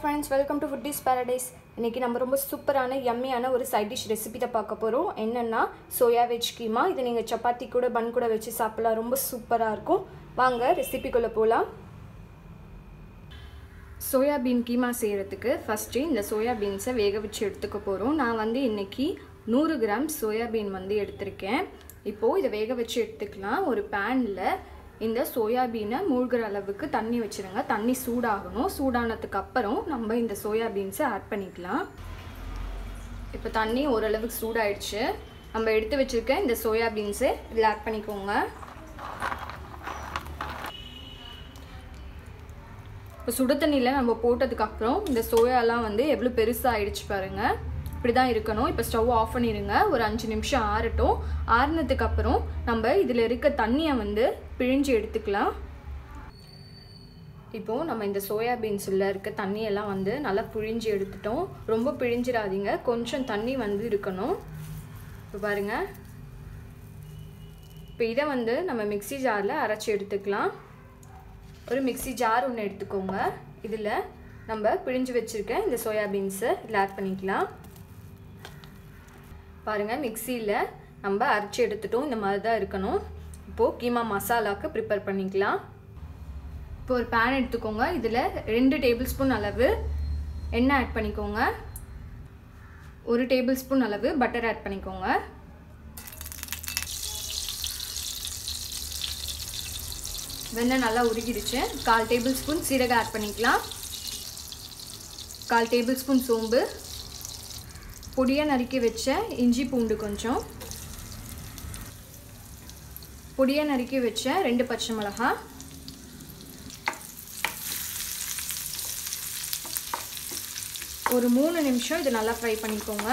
friends welcome to Foodies Paradise இன்றைக்கி நம்ம ரொம்ப சூப்பரான யம்மியான ஒரு சைட் டிஷ் ரெசிபி தான் பார்க்க போகிறோம் என்னென்னா சோயா வெஜ் கீமா இது நீங்கள் சப்பாத்தி கூட பன் கூட வச்சு சாப்பிடலாம் ரொம்ப சூப்பராக இருக்கும் வாங்க ரெசிபிக்குள்ளே போகலாம் சோயாபீன் கீமா செய்கிறதுக்கு ஃபஸ்ட்டு இந்த சோயாபீன்ஸை வேக வச்சு எடுத்துக்க போகிறோம் நான் வந்து இன்றைக்கி நூறு கிராம் சோயாபீன் வந்து எடுத்திருக்கேன் இப்போது இதை வேக வச்சு எடுத்துக்கலாம் ஒரு பேனில் இந்த சோயாபீனை மூழ்கிற அளவுக்கு தண்ணி வச்சுருங்க தண்ணி சூடாகணும் சூடானதுக்கு அப்புறம் நம்ம இந்த சோயாபீன்ஸை ஆட் பண்ணிக்கலாம் இப்போ தண்ணி ஓரளவுக்கு சூடாயிடுச்சு நம்ம எடுத்து வச்சுருக்க இந்த சோயாபீன்ஸை இதில் ஆட் பண்ணிக்கோங்க இப்போ சுடு தண்ணியில் நம்ம போட்டதுக்கப்புறம் இந்த சோயாலாம் வந்து எவ்வளோ பெருசாக ஆயிடுச்சு பாருங்கள் இப்படி தான் இருக்கணும் இப்போ ஸ்டவ் ஆஃப் பண்ணிடுங்க ஒரு அஞ்சு நிமிஷம் ஆறட்டும் ஆறுனதுக்கப்புறம் நம்ம இதில் இருக்க தண்ணியை வந்து பிழிஞ்சு எடுத்துக்கலாம் இப்போது நம்ம இந்த சோயாபீன்ஸில் இருக்க தண்ணியெல்லாம் வந்து நல்லா பிழிஞ்சு எடுத்துட்டோம் ரொம்ப பிழிஞ்சிடாதீங்க கொஞ்சம் தண்ணி வந்து இருக்கணும் இப்போ பாருங்கள் இப்போ இதை வந்து நம்ம மிக்சி ஜாரில் அரைச்சி எடுத்துக்கலாம் ஒரு மிக்சி ஜார் ஒன்று எடுத்துக்கோங்க இதில் நம்ம பிழிஞ்சு வச்சுருக்க இந்த சோயாபீன்ஸை இதில் ஆட் பண்ணிக்கலாம் பாருங்கள் மிக்சியில் நம்ம அரைச்சி எடுத்துட்டோம் இந்த மாதிரி தான் இருக்கணும் இப்போது கீமா மசாலாவுக்கு ப்ரிப்பேர் பண்ணிக்கலாம் இப்போ ஒரு பேன் எடுத்துக்கோங்க இதில் ரெண்டு டேபிள் ஸ்பூன் அளவு எண்ணெய் ஆட் பண்ணிக்கோங்க ஒரு டேபிள் ஸ்பூன் அளவு பட்டர் ஆட் பண்ணிக்கோங்க வெண்ணெய் நல்லா உருகிடுச்சு கால் டேபிள் ஸ்பூன் சீரகம் ஆட் பண்ணிக்கலாம் கால் டேபிள் ஸ்பூன் சோம்பு பொடியாக நறுக்கி வச்ச இஞ்சி பூண்டு கொஞ்சம் பொடியாக நறுக்கி வச்ச ரெண்டு பச்சை மிளகா ஒரு மூணு நிமிஷம் இது நல்லா ஃப்ரை பண்ணிக்கோங்க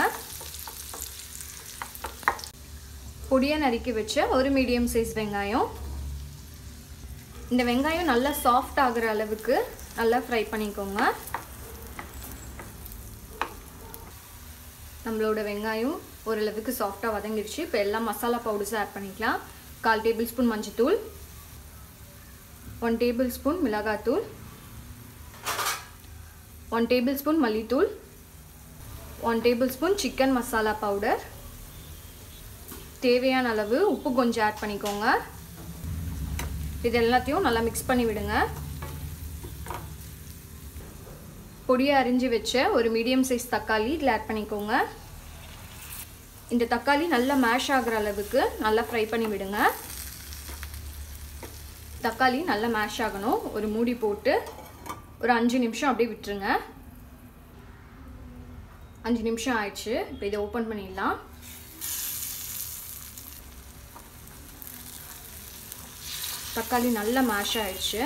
பொடியாக நறுக்கி வச்ச ஒரு மீடியம் சைஸ் வெங்காயம் இந்த வெங்காயம் நல்லா சாஃப்ட் ஆகிற அளவுக்கு நல்லா ஃப்ரை பண்ணிக்கோங்க நம்மளோட வெங்காயம் ஓரளவுக்கு சாஃப்டாக வதங்கிடுச்சு இப்போ எல்லா மசாலா பவுடர்ஸும் ஆட் பண்ணிக்கலாம் கால் டேபிள் ஸ்பூன் மஞ்சத்தூள் ஒன் டேபிள் ஸ்பூன் மிளகாத்தூள் ஒன் டேபிள் ஸ்பூன் மல்லித்தூள் one tablespoon chicken masala powder தேவையான அளவு உப்பு கொஞ்சம் ஆட் பண்ணிக்கோங்க இது எல்லாத்தையும் நல்லா மிக்ஸ் பண்ணி விடுங்க பொடியை அரிஞ்சு வச்ச ஒரு மீடியம் சைஸ் தக்காளி இதில் ஆட் பண்ணிக்கோங்க இந்த தக்காளி நல்லா மேஷ் ஆகிற அளவுக்கு நல்லா ஃப்ரை பண்ணி விடுங்க தக்காளி நல்லா மேஷ் ஆகணும் ஒரு மூடி போட்டு ஒரு அஞ்சு நிமிஷம் அப்படியே விட்டுருங்க அஞ்சு நிமிஷம் ஆயிடுச்சு இப்போ இதை ஓப்பன் பண்ணிடலாம் தக்காளி நல்லா மேஷ் ஆயிடுச்சு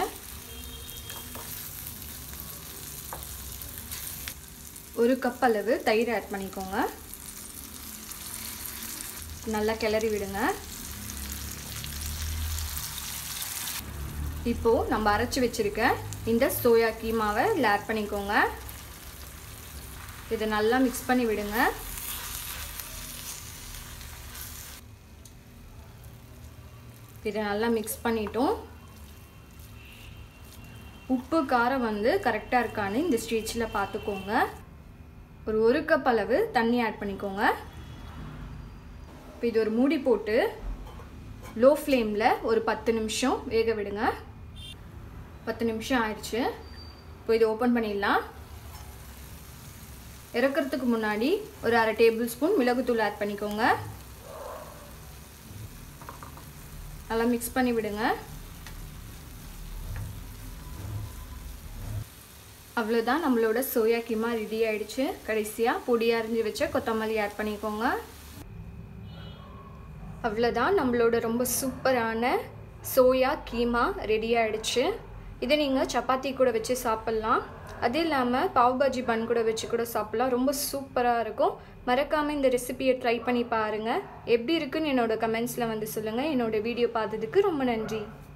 ஒரு கப் அளவு தயிர் ஆட் பண்ணிக்கோங்க நல்லா கிளறி விடுங்க இப்போது நம்ம அரைச்சி வச்சுருக்க இந்த சோயா கீமாவை இதில் ஆட் பண்ணிக்கோங்க இதை நல்லா மிக்ஸ் பண்ணி விடுங்க இதை நல்லா மிக்ஸ் பண்ணிட்டோம் உப்பு காரம் வந்து கரெக்டாக இருக்கான்னு இந்த ஸ்டேஜில் பார்த்துக்கோங்க ஒரு ஒரு கப் அளவு தண்ணி ஆட் பண்ணிக்கோங்க இப்போ இது ஒரு மூடி போட்டு லோ ஃப்ளேமில் ஒரு பத்து நிமிஷம் வேக விடுங்க பத்து நிமிஷம் ஆயிடுச்சு இப்போ இது ஓப்பன் பண்ணிடலாம் இறக்கிறதுக்கு முன்னாடி ஒரு அரை டேபிள் ஸ்பூன் மிளகுத்தூள் ஆட் பண்ணிக்கோங்க நல்லா மிக்ஸ் பண்ணி விடுங்க அவ்வளோதான் நம்மளோட சோயா கீமா ரெடி ஆயிடுச்சு கடைசியாக பொடியாக அரிஞ்சு வச்ச கொத்தமல்லி ஆட் பண்ணிக்கோங்க அவ்வளோதான் நம்மளோட ரொம்ப சூப்பரான சோயா கீமா ரெடி ஆயிடுச்சு இதை நீங்கள் சப்பாத்தி கூட வச்சு சாப்பிட்லாம் அது இல்லாமல் பாவ் பாஜி பன் கூட வச்சு கூட சாப்பிட்லாம் ரொம்ப சூப்பராக இருக்கும் மறக்காமல் இந்த ரெசிபியை ட்ரை பண்ணி பாருங்கள் எப்படி இருக்குன்னு என்னோடய கமெண்ட்ஸில் வந்து சொல்லுங்கள் என்னோடய வீடியோ பார்த்ததுக்கு ரொம்ப நன்றி